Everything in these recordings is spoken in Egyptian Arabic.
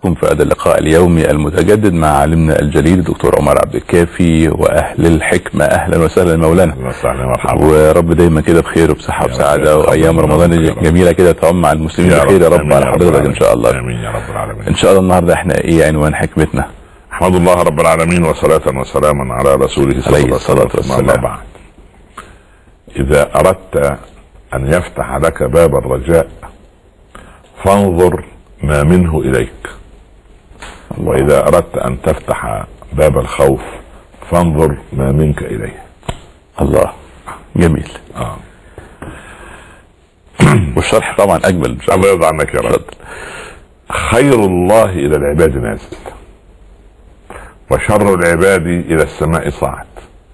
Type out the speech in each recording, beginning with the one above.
بكم في هذا اللقاء اليومي المتجدد مع عالمنا الجليل الدكتور عمر عبد الكافي واهل الحكمه اهلا وسهلا مولانا اهلا وسهلا مرحبا ورب دايما كده بخير وبصحه يا رب. وسعاده يا رب. وايام رمضان يا رب. جميله كده تعم على المسلمين بخير يا رب آمين على يا حضرتك ان العالمين. شاء الله امين يا رب العالمين ان شاء الله النهارده احنا ايه عنوان حكمتنا احمد الله رب العالمين وصلاة وسلاما على رسوله صلى عليه الله الصلاة عليه وسلم والسلام. أما بعد إذا أردت أن يفتح لك باب الرجاء فانظر ما منه إليك وإذا أردت أن تفتح باب الخوف فانظر ما منك إليه الله جميل آه. والشرح طبعا اجمل ان شاء الله الله يرضى عنك يا رب خير الله إلى العباد نازل وشر العباد إلى السماء صاعد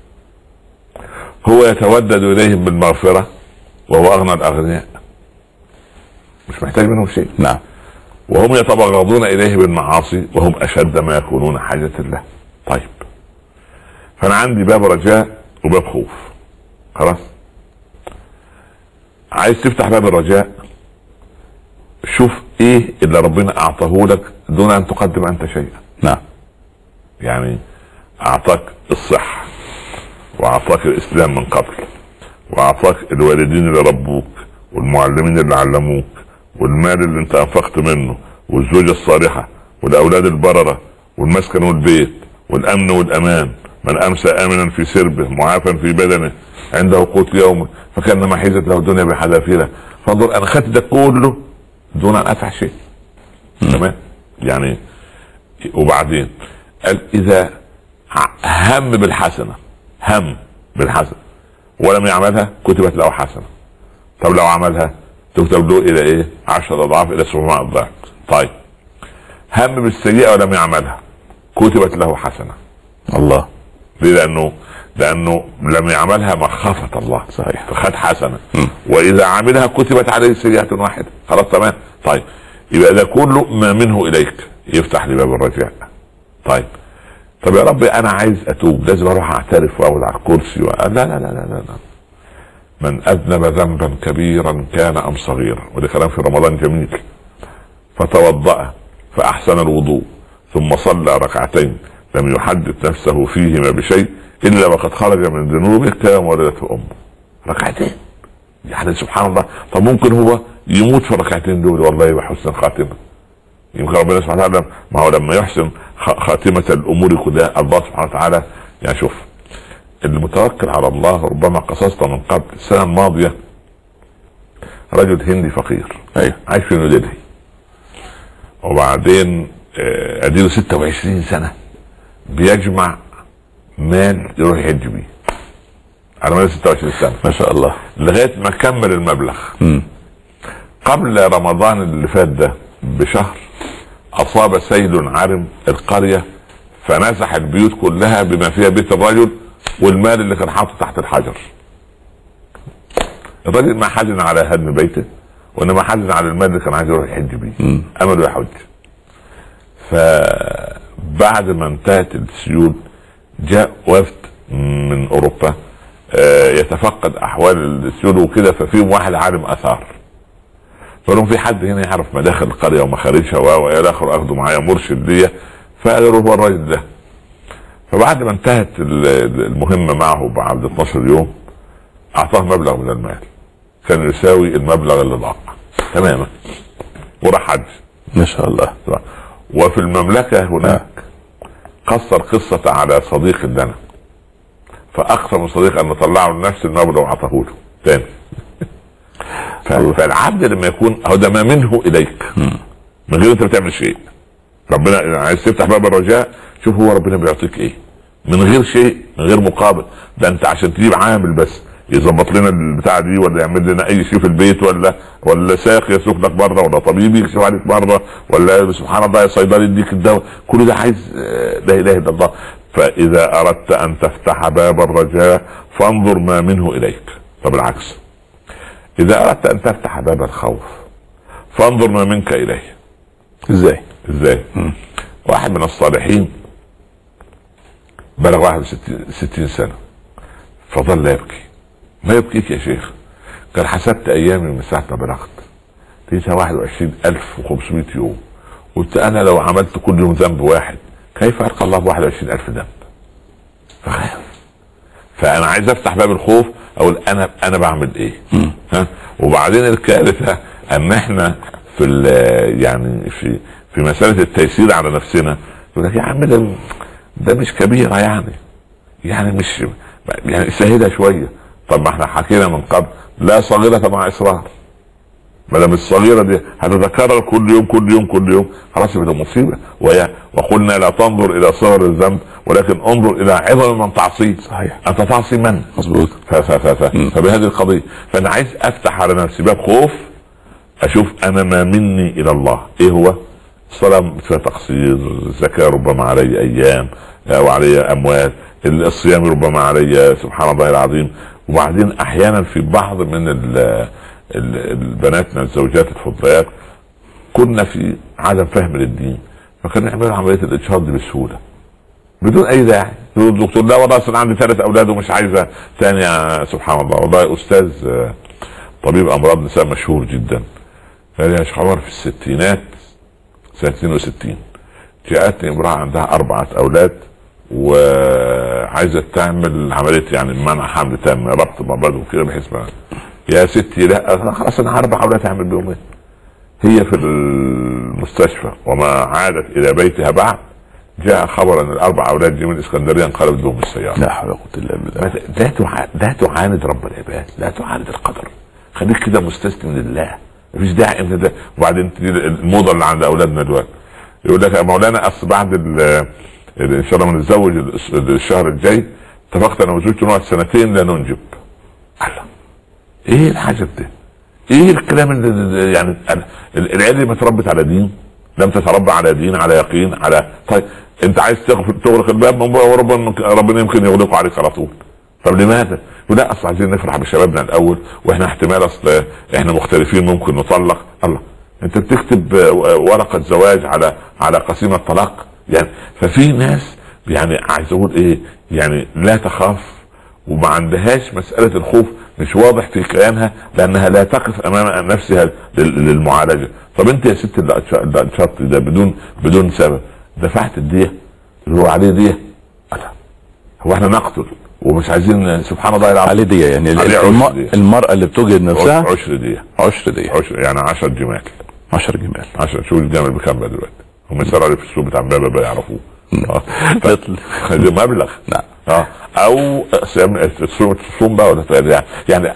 هو يتودد إليهم بالمغفرة وهو أغنى الأغنياء مش محتاج منهم شيء نعم وهم يتبغضون إليه بالمعاصي وهم أشد ما يكونون حاجة له طيب فأنا عندي باب رجاء وباب خوف خلاص عايز تفتح باب الرجاء شوف ايه اللي ربنا اعطاه لك دون ان تقدم انت شيئا نعم يعني اعطاك الصحة واعطاك الاسلام من قبل واعطاك الوالدين اللي ربوك والمعلمين اللي علموك والمال اللي انت انفقت منه والزوجة الصالحة والاولاد البررة والمسكن والبيت والامن والامان من امسى امنا في سربه معافا في بدنه عنده قوت يومه فكانما حيزت له الدنيا بحذافيرها فانظر انا خدت ده كله دون ان ادفع شيء تمام يعني وبعدين قال اذا ع- هم بالحسنه هم بالحسنه ولم يعملها كتبت له حسنه طب لو عملها تكتب له الى ايه؟ 10 اضعاف الى 700 ضعف طيب هم بالسيئه ولم يعملها كتبت له حسنه الله ليه؟ لانه لانه لم يعملها مخافه الله صحيح. فخد حسنه مم. واذا عملها كتبت عليه سيئه واحده خلاص تمام طيب يبقى ده كله ما منه اليك يفتح لي باب الرجاء طيب طب يا رب انا عايز اتوب لازم اروح اعترف واقعد على الكرسي و... لا لا لا لا لا, لا. من اذنب ذنبا كبيرا كان ام صغيرا وده كلام في رمضان جميل فتوضأ فأحسن الوضوء ثم صلى ركعتين لم يحدث نفسه فيهما بشيء إلا وقد خرج من ذنوبه كما ولدته أمه ركعتين يعني سبحان الله طب ممكن هو يموت في الركعتين دول والله بحسن خاتمة يمكن ربنا سبحانه وتعالى ما هو لما يحسن خ- خاتمة الأمور كلها الله سبحانه وتعالى يعني شوف المتوكل على الله ربما قصصت من قبل السنة الماضية رجل هندي فقير ايوه عايش في نيودلهي وبعدين آه، اديله 26 سنه بيجمع مال يروح يحج بيه على مدى 26 سنه ما شاء الله لغايه ما كمل المبلغ مم. قبل رمضان اللي فات ده بشهر اصاب سيل عارم القريه فنزح البيوت كلها بما فيها بيت الرجل والمال اللي كان حاطه تحت الحجر الراجل ما حزن على هدم بيته وانما حزن على المال اللي كان عايز يروح يحج بيه مم. امله يحج فبعد ما انتهت السيول جاء وفد من اوروبا آه، يتفقد احوال السيول وكده ففيهم واحد عالم اثار فقالوا في حد هنا يعرف مداخل القريه ومخارجها و- والى اخره اخدوا معايا مرشد ليا فقالوا هو الراجل ده فبعد ما انتهت ال- المهمه معه بعد 12 يوم اعطاه مبلغ من المال كان يساوي المبلغ اللي ضاع تماما وراح حج ما شاء الله وفي المملكة هناك قصر قصة على صديق لنا فأقسم الصديق أن نطلعه لنفس المبلغ وأعطاه له تاني ف- فالعبد لما يكون هو ده ما منه إليك من غير أنت بتعمل شيء ربنا عايز تفتح باب الرجاء شوف هو ربنا بيعطيك إيه من غير شيء من غير مقابل ده أنت عشان تجيب عامل بس يظبط لنا البتاع دي ولا يعمل لنا اي شيء في البيت ولا ولا ساق يسوق لك بره ولا طبيب يكشف عليك بره ولا سبحان الله يا صيدلي يديك الدواء كل ده عايز آه، لا اله الا الله فاذا اردت ان تفتح باب الرجاء فانظر ما منه اليك طب العكس اذا اردت ان تفتح باب الخوف فانظر ما منك اليه ازاي ازاي واحد من الصالحين بلغ 61 60 سنه فظل يبكي ما يبكيك يا شيخ قال حسبت ايامي من ساعه ما بلغت لقيتها 21500 يوم قلت انا لو عملت كل يوم ذنب واحد كيف القى الله ب 21000 ذنب فخاف فانا عايز افتح باب الخوف اقول انا انا بعمل ايه ها وبعدين الكارثه ان احنا في ال- يعني في في مساله التيسير على نفسنا يقول لك يا عم ده ده مش كبيره يعني يعني مش يعني سهلها شويه طب ما احنا حكينا من قبل لا صغيره مع اصرار ما دام الصغيره دي هتتكرر كل يوم كل يوم كل يوم خلاص يبقى ده مصيبه وهي وقلنا لا تنظر الى صغر الذنب ولكن انظر الى عظم من تعصيه صحيح انت تعصي من؟ مظبوط ف ف ف ف فبهذه القضيه فانا عايز افتح على نفسي باب خوف اشوف انا ما مني الى الله ايه هو؟ الصلاه فيها تقصير الزكاه ربما علي ايام او علي اموال الصيام ربما علي سبحان الله العظيم وبعدين احيانا في بعض من ال ال- البناتنا الزوجات الفضليات كنا في عدم فهم للدين فكانوا يعملوا عمليه الاجهاض دي بسهوله بدون اي داعي يقول الدكتور لا والله اصل عندي ثلاث اولاد ومش عايزه ثانيه سبحان الله والله استاذ آه، طبيب امراض نساء مشهور جدا قال يا شيخ عمر في الستينات سنه 62 جاءتني امراه عندها اربعه اولاد وعايزه تعمل عمليه يعني منع حمل تام ربط مبادئ وكده بحيث ما يا ستي لا أنا خلاص انا اربع اولاد اعمل بيهم ايه؟ هي في المستشفى وما عادت الى بيتها بعد جاء خبر ان الاربع اولاد دي من الاسكندريه انقلبت بهم السياره لا حول ولا قوه الا بالله لا تع... لا تعاند رب العباد لا تعاند القدر خليك كده مستسلم لله مفيش داعي ان ده وبعدين تجي الموضه اللي عند اولادنا دلوقتي يقول لك يا مولانا اصل بعد ال... ال- ان شاء الله بنتزوج الأس- الشهر الجاي اتفقت انا وزوجتي نقعد سنتين لا ننجب الله ايه الحاجه ده؟ ايه الكلام اللي يعني ال- العيال اللي ما اتربت على دين لم تتربى على دين على يقين على طيب انت عايز تغفر تغلق الباب من بره وربنا ربنا يمكن يغلقه عليك على طول طب لماذا؟ ولا اصل عايزين نفرح بشبابنا الاول واحنا احتمال اصل احنا مختلفين ممكن نطلق الله انت بتكتب ورقه زواج على على قسيمه طلاق يعني ففي ناس يعني عايز اقول ايه يعني لا تخاف وما عندهاش مسألة الخوف مش واضح في كيانها لأنها لا تقف أمام نفسها لل- للمعالجة طب أنت يا ست اللي أتش- اللي أنشطت ده بدون بدون سبب دفعت الدية اللي هو عليه دية لا. هو احنا نقتل ومش عايزين سبحان الله العظيم عليه دي يعني عليه عشر الم... دي. المرأة اللي بتوجد نفسها عشر دية عشر دي عشر يعني 10 جمال 10 جمال 10 شوف الجمل بكام بقى دلوقتي هم يسرعوا في السوق بتاع امبابه بقى يعرفوه آه. تطل ده مبلغ نعم اه او صيام تصوم تصوم بقى ولا تقل يعني يعني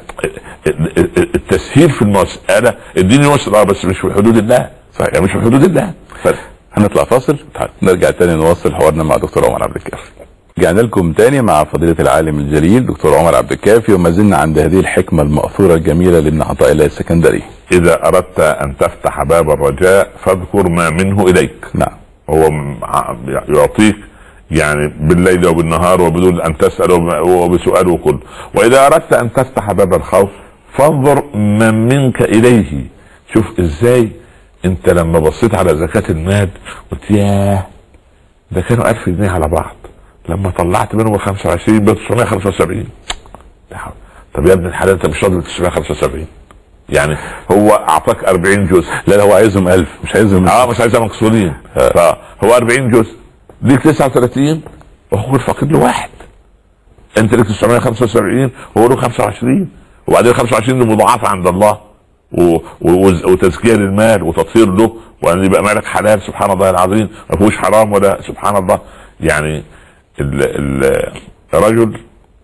التسهيل في المساله الدين يسر اه بس مش في حدود الله صحيح يعني مش في حدود الله ف- هنطلع فاصل نرجع تاني نواصل حوارنا مع دكتور عمر عبد الكافي رجعنا لكم تاني مع فضيلة العالم الجليل دكتور عمر عبد الكافي وما زلنا عند هذه الحكمة المأثورة الجميلة لابن عطاء الله السكندري اذا اردت ان تفتح باب الرجاء فاذكر ما منه اليك نعم هو م- ع- يعطيك يعني بالليل وبالنهار وبدون ان تسال وب- وبسؤال وكل واذا اردت ان تفتح باب الخوف فانظر من منك اليه شوف ازاي انت لما بصيت على زكاه المال قلت ياه ده كانوا 1000 جنيه على بعض لما طلعت منهم ال 25 ب 975 لا حول. طب يا ابن الحلال انت مش راضي ب 975 يعني هو اعطاك 40 جزء لا لا هو عايزهم 1000 مش عايزهم اه مش عايزها مكسورين فهو 40 جزء ليك 39 وهو الفقير له واحد انت ليك 975 وهو له 25 وبعدين 25 دي مضاعفه عند الله و... و... وتزكيه للمال وتطهير له وان يبقى مالك حلال سبحان الله العظيم ما فيهوش حرام ولا سبحان الله يعني ال... ال... الرجل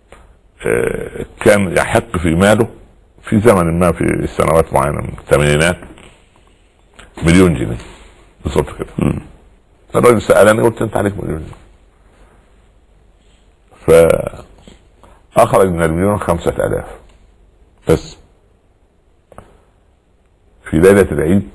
آه، كان يحق في ماله في زمن ما في سنوات معينه من الثمانينات مليون جنيه بالظبط كده الراجل سالني قلت انت عليك مليون جنيه فاخرج من المليون خمسة آلاف بس في ليلة العيد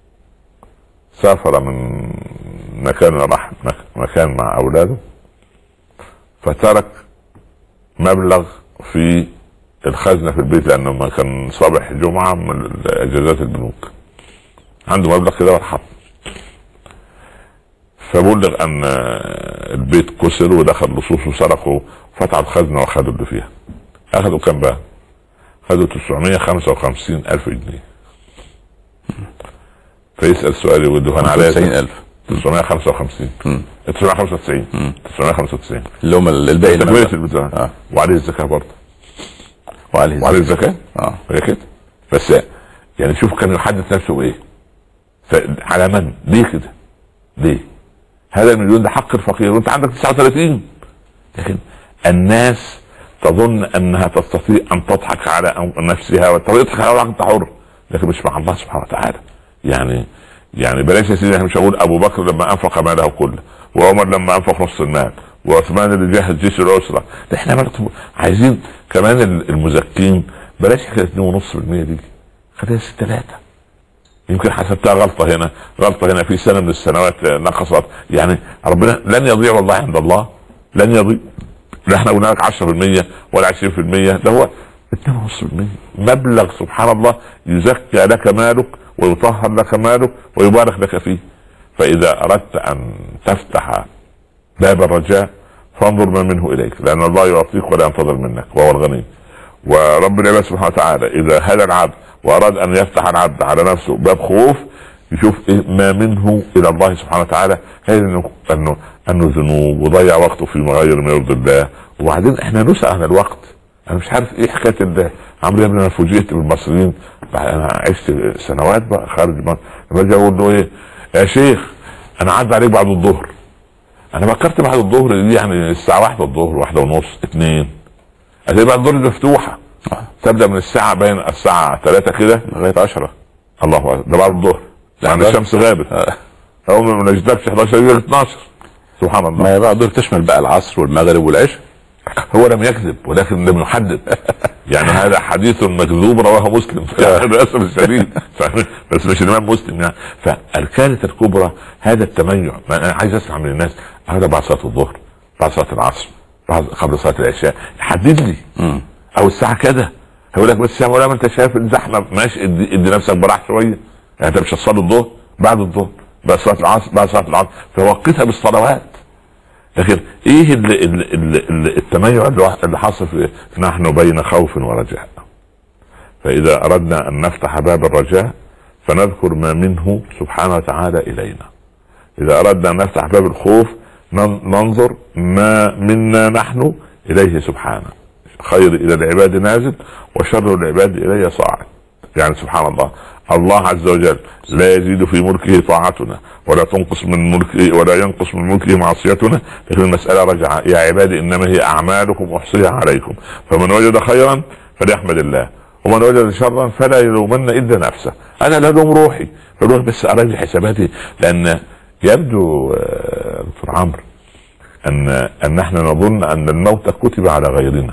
سافر من مكان راح مك- مكان مع أولاده فترك مبلغ في الخزنة في البيت لأنه ما كان صباح جمعة من إجازات البنوك عنده مبلغ كده راح حط فبلغ أن البيت كسر ودخل لصوص وسرقوا فتحوا الخزنة وأخذوا اللي فيها أخذوا كام بقى؟ أخذوا 955 ألف جنيه فيسال سؤال يقول له انا عليا 90000 955 مم. 995 مم. 995 اللي هم الباقي تكمله المبلغ. البتاع اه وعليه الزكاه برضه وعليه وعليه الزكاة. الزكاه اه هي كده بس يعني شوف كان يحدث نفسه بايه ف- على من ليه كده ليه هذا المليون ده حق الفقير وانت عندك 39 لكن الناس تظن انها تستطيع ان تضحك على أن- نفسها وتضحك على انت حر لكن مش مع الله سبحانه وتعالى يعني يعني بلاش يا سيدي احنا مش هقول ابو بكر لما انفق ماله كله وعمر لما انفق نص المال وعثمان اللي جهز جيش الاسره ده احنا برضه عايزين كمان ال- المزكين بلاش حكايه 2.5% دي خليها 6 3 يمكن حسبتها غلطه هنا غلطه هنا في سنه من السنوات نقصت يعني ربنا لن يضيع والله عند الله لن يضيع لا احنا قلنا لك 10% ولا 20% ده هو 2.5% مبلغ سبحان الله يزكى لك مالك ويطهر لك مالك ويبارك لك فيه فاذا اردت ان تفتح باب الرجاء فانظر ما منه اليك لان الله يعطيك ولا ينتظر منك وهو الغني ورب العباد سبحانه وتعالى اذا هدى العبد واراد ان يفتح العبد على نفسه باب خوف يشوف إيه ما منه الى الله سبحانه وتعالى هذا انه انه انه ذنوب وضيع وقته في غير ما يرضي الله وبعدين احنا نسأل عن الوقت انا مش عارف ايه حكايه ال- عمرو يا ابني انا فوجئت بالمصريين بعد انا عشت سنوات بقى خارج مصر لما اجي اقول له ايه يا شيخ انا عدى عليك بعد الظهر انا فكرت بعد الظهر دي يعني الساعه واحدة الظهر واحدة ونص اتنين هتبقى بعد الظهر مفتوحه تبدا من الساعه بين الساعه 3 كده لغايه 10 الله اكبر ده بعد الظهر يعني ده- الشمس غابت آه. اول ما نجدبش 11 يجي 12 سبحان الله ما هي بقى دول تشمل بقى العصر والمغرب والعشاء هو لم يكذب ولكن لم يحدد يعني هذا حديث مكذوب رواه مسلم يعني للاسف الشديد ف- بس مش الامام مسلم يعني فالكارثه الكبرى هذا التميع ما انا عايز اسمع من الناس هذا بعد صلاه الظهر بعد صلاه العصر بعد قبل صلاه العشاء حدد لي مم. او الساعه كذا هيقول لك بس يا مولانا ما انت شايف الزحمه ماشي ادي, ادي نفسك براح شويه يعني انت مش هتصلي الظهر بعد الظهر بعد صلاه العصر بعد صلاه العصر فوقتها بالصلوات لكن ايه اللي اللي اللي اللي التميع اللي اللي حصل في نحن بين خوف ورجاء فاذا اردنا ان نفتح باب الرجاء فنذكر ما منه سبحانه وتعالى الينا اذا اردنا ان نفتح باب الخوف نن- ننظر ما منا نحن اليه سبحانه خير الى العباد نازل وشر العباد الي صاعد يعني سبحان الله الله عز وجل لا يزيد في ملكه طاعتنا ولا تنقص من ملكه ولا ينقص من ملكه معصيتنا لكن المسألة رجع يا عبادي إنما هي أعمالكم أحصيها عليكم فمن وجد خيرا فليحمد الله ومن وجد شرا فلا يلومن إلا نفسه أنا لا ألوم روحي فروح بس أراجع حساباتي لأن يبدو آه، دكتور عمرو أن أن احنا نظن أن الموت كتب على غيرنا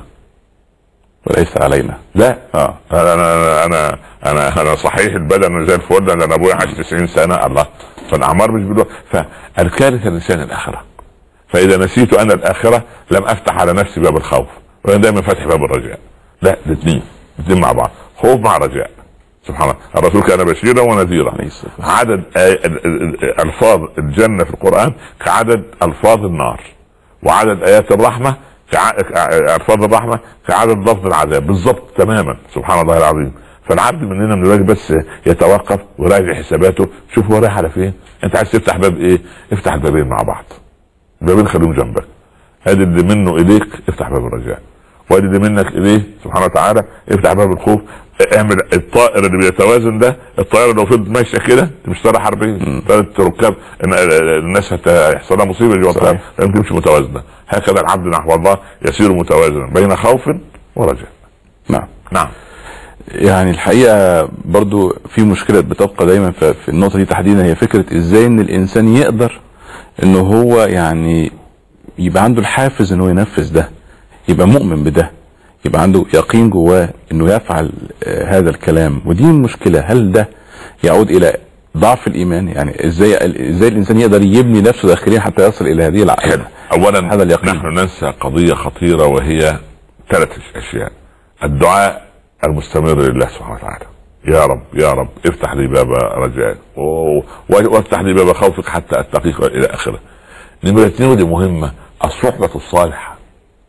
وليس علينا لا اه انا انا انا انا انا صحيح البدن زي الفل انا ابويا عاش 90 سنه الله فالاعمار مش بدون فالكارثه الانسان الاخره فاذا نسيت انا الاخره لم افتح على نفسي باب الخوف وانا دايما فاتح باب الرجاء لا الاثنين الاثنين مع بعض خوف مع رجاء سبحان الله الرسول كان بشيرا ونذيرا عليه الصلاة والسلام. عدد آي- ال- ال- ال- الفاظ الجنه في القران كعدد الفاظ النار وعدد ايات الرحمه كع- كع- الفاظ الرحمه كعدد لفظ العذاب بالضبط تماما سبحان الله العظيم فالعبد مننا من الواجب بس يتوقف ويراجع حساباته شوف هو رايح على فين انت عايز تفتح باب ايه افتح البابين مع بعض البابين خليهم جنبك ادي اللي منه اليك افتح باب الرجاء وادي اللي منك اليه سبحانه وتعالى افتح باب الخوف اعمل الطائر اللي بيتوازن ده الطائره لو فضلت ماشيه كده مش طائره حربيه طائره ركاب إن- الناس هت- هيحصل لها مصيبه جوه الطائره صحيح. لازم تمشي متوازنه هكذا العبد نحو الله يسير متوازنا بين خوف ورجاء نعم نعم يعني الحقيقه برضو في مشكله بتبقى دايما في في النقطه دي تحديدا هي فكره ازاي ان الانسان يقدر ان هو يعني يبقى عنده الحافز انه ينفذ ده يبقى مؤمن بده يبقى عنده يقين جواه انه يفعل آه، هذا الكلام ودي المشكله هل ده يعود الى ضعف الايمان يعني ازاي ازاي الانسان يقدر يبني نفسه داخليا حتى يصل الى هذه العقيده اولا هذا اليقين. نحن ننسى قضيه خطيره وهي ثلاث اشياء الدعاء المستمر لله سبحانه وتعالى يا رب يا رب افتح لي باب رجائك و- وافتح لي باب خوفك حتى اتقيك الى اخره نمرة اثنين ودي مهمة الصحبة الصالحة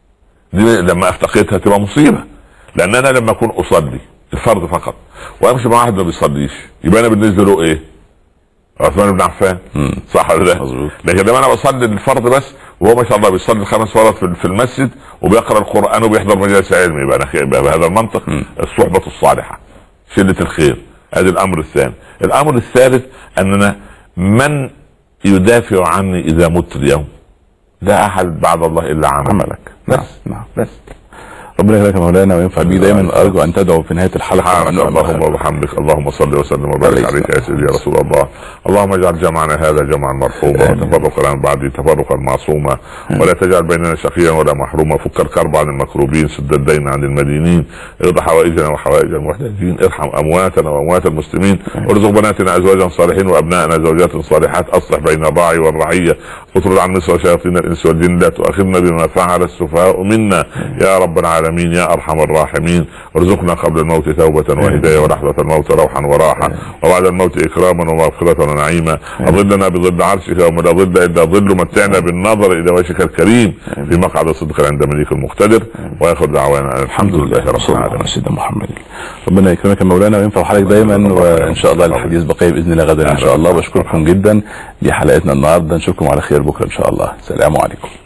دي لما افتقدها تبقى مصيبة لان انا لما اكون اصلي الفرض فقط وامشي مع واحد ما بيصليش يبقى انا بالنسبة له ايه؟ عثمان بن عفان مم. صح ولا لا؟ مظبوط. لكن لما انا بصلي الفرض بس وهو ما شاء الله بيصلي الخمس مرات في في المسجد وبيقرا القران وبيحضر مجالس علم يبقى انا خير يبقى بهذا المنطق الصحبه الصالحه شله الخير هذا الامر الثاني الامر الثالث اننا من يدافع عني اذا مت اليوم لا احد بعد الله الا عملك عملك بس نعم نعم بس ربنا يبارك يا مولانا وينفع بيه دايما ارجو ان تدعو في نهايه الحلقه سبحانك مع الدعاء اللهم وبحمدك اللهم صل وسلم وبارك عليه عليك يا سيدي يا رسول الله اللهم اجعل جمعنا هذا جمعا مرحوما آمين. وتفرقا عن بعده تفرقا معصوما ولا تجعل بيننا شقيا ولا محروما فك الكرب عن المكروبين سد الدين عن المدينين اقض حوائجنا وحوائج المحتاجين ارحم امواتنا واموات المسلمين ارزق بناتنا ازواجا صالحين وابنائنا زوجات صالحات اصلح بين الراعي والرعيه اطرد عن مصر شياطين الانس والجن لا تؤاخذنا بما فعل السفهاء منا يا رب العالمين يا ارحم الراحمين ارزقنا قبل الموت توبه وهدايه ولحظه الموت روحا وراحه وبعد الموت اكراما ومغفره ونعيما اظلنا بظل عرشك وما لا ظل الا ظل متعنا بالنظر الى وجهك الكريم في مقعد صدق عند مليك المقتدر واخر دعوانا أن الحمد لله رب صلى الله على العالمين سيدنا محمد ربنا يكرمك يا مولانا وينفع حضرتك دايما وان شاء الله الحديث بقيه باذن الله غدا ان شاء الله بشكركم جدا دي حلقتنا النهارده نشوفكم على خير بكره ان شاء الله السلام عليكم